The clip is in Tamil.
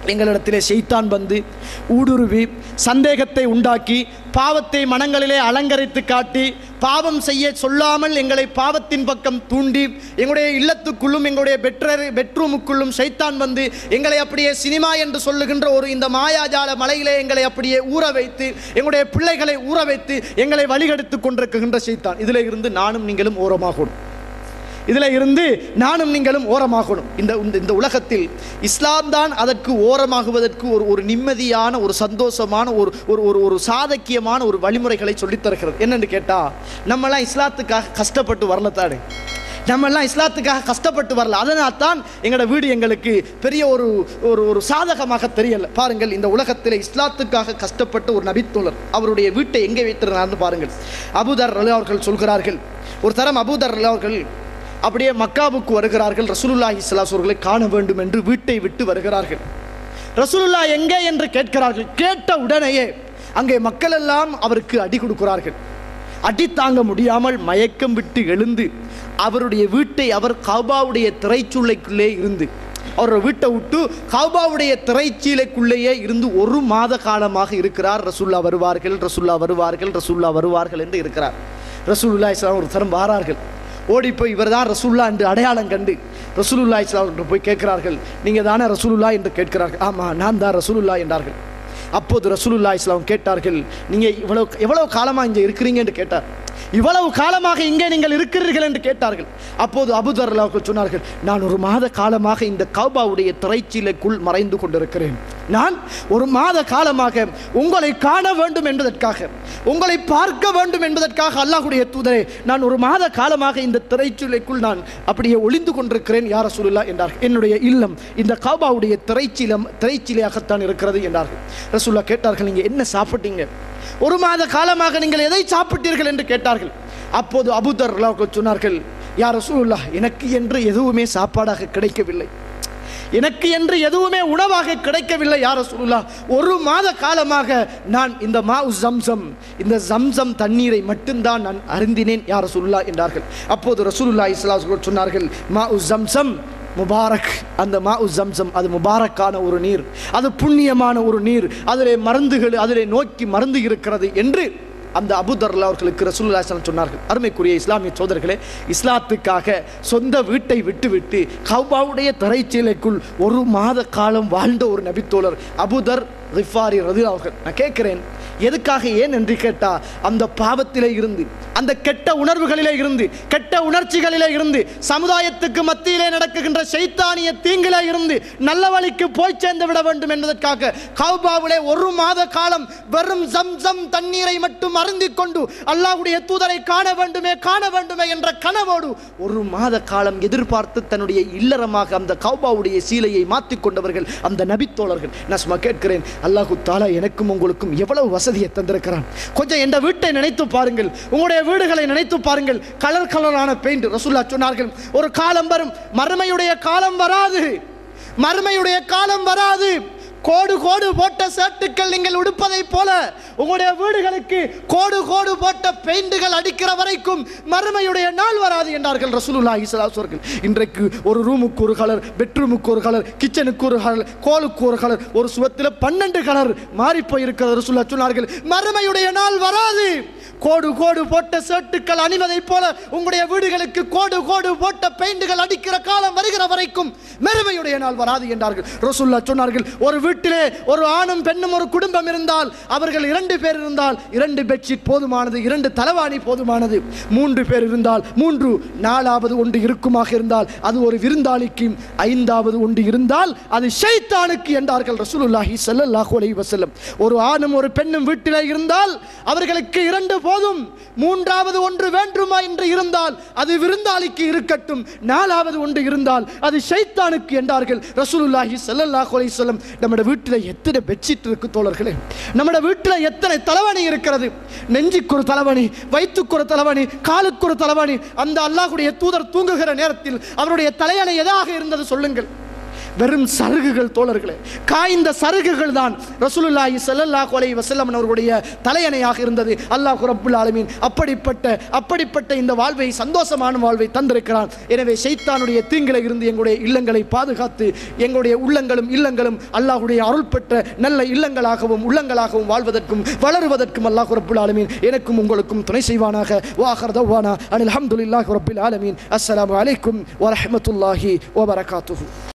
எங்களிடத்திலே செய்தான் வந்து ஊடுருவி சந்தேகத்தை உண்டாக்கி பாவத்தை மனங்களிலே அலங்கரித்து காட்டி பாவம் செய்ய சொல்லாமல் எங்களை பாவத்தின் பக்கம் தூண்டி எங்களுடைய இல்லத்துக்குள்ளும் எங்களுடைய பெட்ரர் பெட்ரூமுக்குள்ளும் சைத்தான் வந்து எங்களை அப்படியே சினிமா என்று சொல்லுகின்ற ஒரு இந்த மாயாஜால மலையிலே எங்களை அப்படியே ஊற வைத்து எங்களுடைய பிள்ளைகளை ஊற வைத்து எங்களை வழிகெடுத்து கொண்டிருக்கின்ற சைத்தான் இதில் இருந்து நானும் நீங்களும் ஓரமாகணும் இதில் இருந்து நானும் நீங்களும் ஓரமாகணும் இந்த இந்த- இந்த உலகத்தில் இஸ்லாம் தான் அதற்கு ஓரமாகுவதற்கு ஒரு ஒரு நிம்மதியான ஒரு சந்தோஷமான ஒரு ஒரு ஒரு ஒரு சாதக்கியமான ஒரு வழிமுறைகளை சொல்லித் தருகிறது என்னன்னு கேட்டால் நம்மலாம் இஸ்லாத்துக்காக கஷ்டப்பட்டு வரலத்தாடு நம்மெல்லாம் இஸ்லாத்துக்காக கஷ்டப்பட்டு வரல அதனால் தான் எங்களோட வீடு எங்களுக்கு பெரிய ஒரு ஒரு ஒரு சாதகமாக தெரியல பாருங்கள் இந்த உலகத்தில் இஸ்லாத்துக்காக கஷ்டப்பட்ட ஒரு நபித்தோழர் அவருடைய வீட்டை எங்கே வைத்திருந்தார்னு பாருங்கள் அபுதர் ரலி அவர்கள் சொல்கிறார்கள் ஒரு தரம் அபுதர் ரலி அவர்கள் அப்படியே மக்காவுக்கு வருகிறார்கள் ரசூலுல்லாஹி ஸல்லல்லாஹு அவர்களை காண வேண்டும் என்று வீட்டை விட்டு வருகிறார்கள் ரசூலுல்லா எங்கே என்று கேட்கிறார்கள் கேட்ட உடனேயே அங்கே மக்கள் எல்லாம் அவருக்கு அடி கொடுக்கிறார்கள் அடி தாங்க முடியாமல் மயக்கம் விட்டு எழுந்து அவருடைய வீட்டை அவர் கௌபாவுடைய திரைச்சூளைக்குள்ளே இருந்து அவரோட வீட்டை விட்டு கௌபாவுடைய திரைச்சீலைக்குள்ளேயே இருந்து ஒரு மாத காலமாக இருக்கிறார் ரசூல்லா வருவார்கள் ரசூல்லா வருவார்கள் ரசூல்லா வருவார்கள் என்று இருக்கிறார் ரசூலுல்லா இஸ்லாம் ஒரு தரம் வாரார்கள் ஓடி போய் இவர் தான் ரசூல்லா என்று அடையாளம் கண்டு ரசூலுல்லா இஸ்லாம் என்று போய் கேட்கிறார்கள் நீங்கள் தானே ரசூலுல்லா என்று கேட்கிறார்கள் ஆமாம் நான் தான் ரசூலுல்லா என்றார்கள் அப்போது ரசூலுல்லா இஸ்லாம் கேட்டார்கள் நீங்கள் இவ்வளவு எவ்வளவு காலமாக இங்கே இருக்கிறீங்க என்று கேட்டார் இவ்வளவு காலமாக இங்கே நீங்கள் இருக்கிறீர்கள் என்று கேட்டார்கள் அப்போது அபுதர் அவர்கள் சொன்னார்கள் நான் ஒரு மாத காலமாக இந்த கௌபாவுடைய திரைச்சீலைக்குள் மறைந்து கொண்டிருக்கிறேன் நான் ஒரு மாத காலமாக உங்களை காண வேண்டும் என்பதற்காக உங்களை பார்க்க வேண்டும் என்பதற்காக அல்லாஹ்வுடைய தூதரே நான் ஒரு மாத காலமாக இந்த திரைச்சீலைக்குள் நான் அப்படியே ஒளிந்து கொண்டிருக்கிறேன் யார சொல்லலா என்றார்கள் என்னுடைய இல்லம் இந்த கௌபாவுடைய திரைச்சீலம் திரைச்சீலையாகத்தான் இருக்கிறது என்றார்கள் ரசூல்லா கேட்டார்கள் நீங்கள் என்ன சாப்பிட்டீங்க ஒரு மாத காலமாக நீங்கள் எதை சாப்பிட்டீர்கள் என்று கேட்டார்கள் அப்போது அபுதர் அவர்கள் சொன்னார்கள் யார் ரசூலுல்லாஹ் எனக்கு என்று எதுவுமே சாப்பாடாக கிடைக்கவில்லை எனக்கு என்று எதுவுமே உணவாக கிடைக்கவில்லை யார் ரசூலுல்லாஹ் ஒரு மாத காலமாக நான் இந்த மா ஜம்சம் இந்த ஜம்சம் தண்ணீரை மட்டும்தான் நான் அருந்தினேன் யார் ரசூலுல்லாஹ் என்றார்கள் அப்போது ரசூலுல்லாஹ் இஸ்லாம் சொன்னார்கள் மா ஜம்சம் முபாரக் அந்த மா ஜம்சம் அது முபாரக்கான ஒரு நீர் அது புண்ணியமான ஒரு நீர் அதிலே மருந்துகள் அதிலே நோக்கி மருந்து இருக்கிறது என்று அந்த அபுதர்ல அவர்களுக்கு ரசூலுல்லாஹி ஸல்லல்லாஹு அலைஹி சொன்னார்கள் அருமைக்குரிய இஸ்லாமிய சோதர்களே இஸ்லாத்துக்காக சொந்த வீட்டை விட்டுவிட்டு கௌபாவுடைய திரைச்சீலைக்குள் ஒரு மாத காலம் வாழ்ந்த ஒரு நபித்தோழர் அபுதர் ரிஃபாரி ரது அவர்கள் நான் கேட்கிறேன் எதுக்காக ஏன் என்று கேட்டா அந்த பாவத்திலே இருந்து அந்த கெட்ட உணர்வுகளிலே இருந்து கெட்ட உணர்ச்சிகளிலே இருந்து சமுதாயத்துக்கு மத்தியிலே நடக்குகின்ற சைத்தானிய தீங்கிலே இருந்து நல்ல வழிக்கு போய் சேர்ந்து விட வேண்டும் என்பதற்காக கௌபாவிலே ஒரு மாத காலம் வெறும் ஜம்சம் தண்ணீரை மட்டும் அருந்திக் கொண்டு அல்லாஹ்வுடைய தூதரை காண வேண்டுமே காண வேண்டுமே என்ற கனவோடு ஒரு மாத காலம் எதிர்பார்த்து தன்னுடைய இல்லறமாக அந்த கௌபாவுடைய சீலையை மாற்றிக் கொண்டவர்கள் அந்த நபித்தோழர்கள் நான் சும்மா கேட்கிறேன் அல்லாஹு தாலா எனக்கும் உங்களுக்கும் எவ்வளவு வசதியை தந்திருக்கிறான் கொஞ்சம் எந்த வீட்டை நினைத்து பாருங்கள் உங்களுடைய வீடுகளை நினைத்து பாருங்கள் கலர் கலரான பெயிண்ட் ரசூல்லா சொன்னார்கள் ஒரு காலம் வரும் மறுமையுடைய காலம் வராது மறுமையுடைய காலம் வராது கோடு கோடு போட்ட சேட்டுக்கள் நீங்கள் உடுப்பதை போல உங்களுடைய வீடுகளுக்கு கோடு கோடு போட்ட பெயிண்டுகள் அடிக்கிற வரைக்கும் மறுமையுடைய நாள் வராது என்றார்கள் ரசூலுல்லாஹி ஸல்லல்லாஹு அலைஹி வஸல்லம் இன்றைக்கு ஒரு ரூமுக்கு ஒரு கலர் பெட்ரூமுக்கு ஒரு கலர் கிச்சனுக்கு ஒரு கலர் கோலுக்கு ஒரு கலர் ஒரு சுவத்தில் பன்னெண்டு கலர் மாறி போயிருக்கிறது ரசூல்லா சொன்னார்கள் மறுமையுடைய நாள் வராது கோடு கோடு போட்ட சேட்டுக்கள் அணிவதைப் போல உங்களுடைய வீடுகளுக்கு கோடு கோடு போட்ட பெயிண்டுகள் அடிக்கிற காலம் வருகிற வரைக்கும் மெருமையுடைய நாள் வராது என்றார்கள் ரசூல்லா சொன்னார்கள் ஒரு வீட்டிலே ஒரு ஆணும் பெண்ணும் ஒரு குடும்பம் இருந்தால் அவர்கள் இரண்டு பேர் இருந்தால் இரண்டு பெட்ஷீட் போதுமானது இரண்டு தலவாணி போதுமானது மூன்று பேர் இருந்தால் மூன்று நாலாவது ஒன்று இருக்குமாக இருந்தால் அது ஒரு விருந்தாளிக்கு ஐந்தாவது ஒன்று இருந்தால் அது ஷைத்தானுக்கு என்றார்கள் ரசூலுல்லாஹி ஸல்லல்லாஹு அலைஹி வஸல்லம் ஒரு ஆணும் ஒரு பெண்ணும் வீட்டிலே இருந்தால் அவர்களுக்கு இரண்டு போதும் மூன்றாவது ஒன்று வேண்டுமா என்று இருந்தால் அது விருந்தாளிக்கு இருக்கட்டும் நாலாவது ஒன்று இருந்தால் அது ஷைத்தானுக்கு என்றார்கள் ரசூலுல்லாஹி ஸல்லல்லாஹு அலைஹி வஸல்லம் நம்முடைய வீட்டில் எத்தனை பெட்ஷீட் இருக்கு தோழர்களே நம்முடைய வீட்டில் எத்தனை தலைவணி இருக்கிறது நெஞ்சுக்கு ஒரு தலைவணி வயிற்றுக்கு ஒரு தலைவணி காலுக்கு ஒரு தலைவணி அந்த அல்லாஹ்வுடைய தூதர் தூங்குகிற நேரத்தில் அவருடைய தலையணை எதாக இருந்தது சொல்லுங்கள் வெறும் சருகுகள் தோழர்களே காய்ந்த சருகுகள் தான் ரசூலுல்லாஹி ஸல்லல்லாஹு அலைஹி வஸல்லம் அவர்களுடைய தலையணையாக இருந்தது அல்லாஹ் ரப்புல் ஆலமீன் அப்படிப்பட்ட அப்படிப்பட்ட இந்த வாழ்வை சந்தோஷமான வாழ்வை தந்திருக்கிறான் எனவே ஷைத்தானுடைய தீங்கில இருந்து எங்களுடைய இல்லங்களை பாதுகாத்து எங்களுடைய உள்ளங்களும் இல்லங்களும் அல்லாஹ்வுடைய அருள் பெற்ற நல்ல இல்லங்களாகவும் உள்ளங்களாகவும் வாழ்வதற்கும் வளருவதற்கும் அல்லாஹ் ரப்புல் ஆலமீன் எனக்கும் உங்களுக்கும் துணை செய்வானாக வாஹர் தவானா அனில் அல்ஹம்துலில்லாஹி ரப்பில் ஆலமீன் அஸ்ஸலாமு அலைக்கும் வரஹ்மத்துல்லாஹி வபரகாத்துஹு